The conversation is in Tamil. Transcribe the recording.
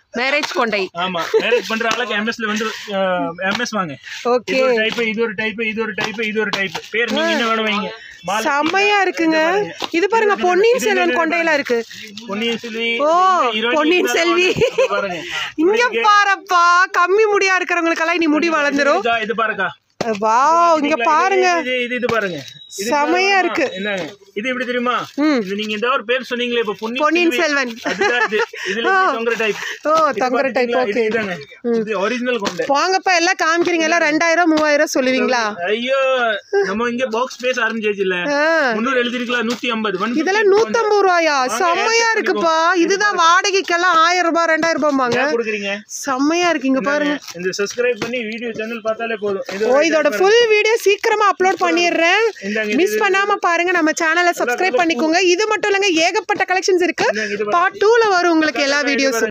மேரேஜ் கொண்டை ஆமா மேரேஜ் பண்ற ஆளுக்கு எம்எஸ்ல வந்து எம்எஸ் வாங்க ஓகே இது ஒரு டைப் இது ஒரு டைப் இது ஒரு டைப் இது ஒரு டைப் பேர் நீங்க என்ன வேணும் வைங்க மாலை செம்மையா இருக்குங்க இது பாருங்க பொன்னியின் செல்வன் கொண்டையெல்லாம் இருக்கு பொன்னியின் செல்வி ஓ, இருபத்தி பொன்னியின் நாலு செல்வி. இது பாருங்க இங்க பாருப்பா கம்மி முடியா இருக்கிறவங்களுக்கெல்லாம் இனி முடி வளர்ந்துரும் இதா, இது பாருக்கா வாவ் இங்க பாருங்க இது இது இது பாருங்க இது செமையா இருக்கு என்னங்க இது எப்படி தெரியுமா ம். இது நீங்க இந்த ஒரு பேர் சொன்னீங்களே இப்ப பொன்னியின் பொன்னியின் செல்வி. செல்வன் அதுதான் இது இதுல இப்படி தொங்குற டைப் ஓ தங்குற டைப் ஓகே இதாங்க இது ஒரிஜினல் கொண்டை வாங்கப்பா எல்லாம் காமிக்கிறீங்க எல்லாம் ரெண்டாயிரம் மூவாயிரம் சொல்லுவீங்களா ஐயோ நம்ம இங்க பாக்ஸ் பேச ஆரம்பிச்சாச்சு இல்ல ஆ, முன்னூறு எழுதிருக்கலாம் நூத்தி ஐம்பது one fifty. இதெல்லாம் நூத்தம்பது ரூபாயா செம்மையா இருக்குப்பா இதுதான் வாடகைக்கெல்லாம் ஆயிரம் ரூபாய் ரெண்டாயிரம் ரூபாய்மாங்க ஏன் கொடுக்குறீங்க செம்மையா இருக்கு இங்க பாருங்க இந்த சப்ஸ்கிரைப் பண்ணி வீடியோ சேனல் பார்த்தாலே போதும் இது ஓ ஒரு இதோட ஃபுல் வீடியோ சீக்கிரமா அப்லோட் பண்ணிடுறேன் இந்தாங்க, இது- மிஸ் பண்ணாம பாருங்க நம்ம சேனலை சப்ஸ்கிரைப் பண்ணிக்கோங்க இது மட்டும் இல்லைங்க ஏகப்பட்ட கலெக்ஷன்ஸ் இருக்கு இந்தாங்க, இது பார்ட் டூல வரும் உங்களுக்கு எல்லா வீடியோஸும்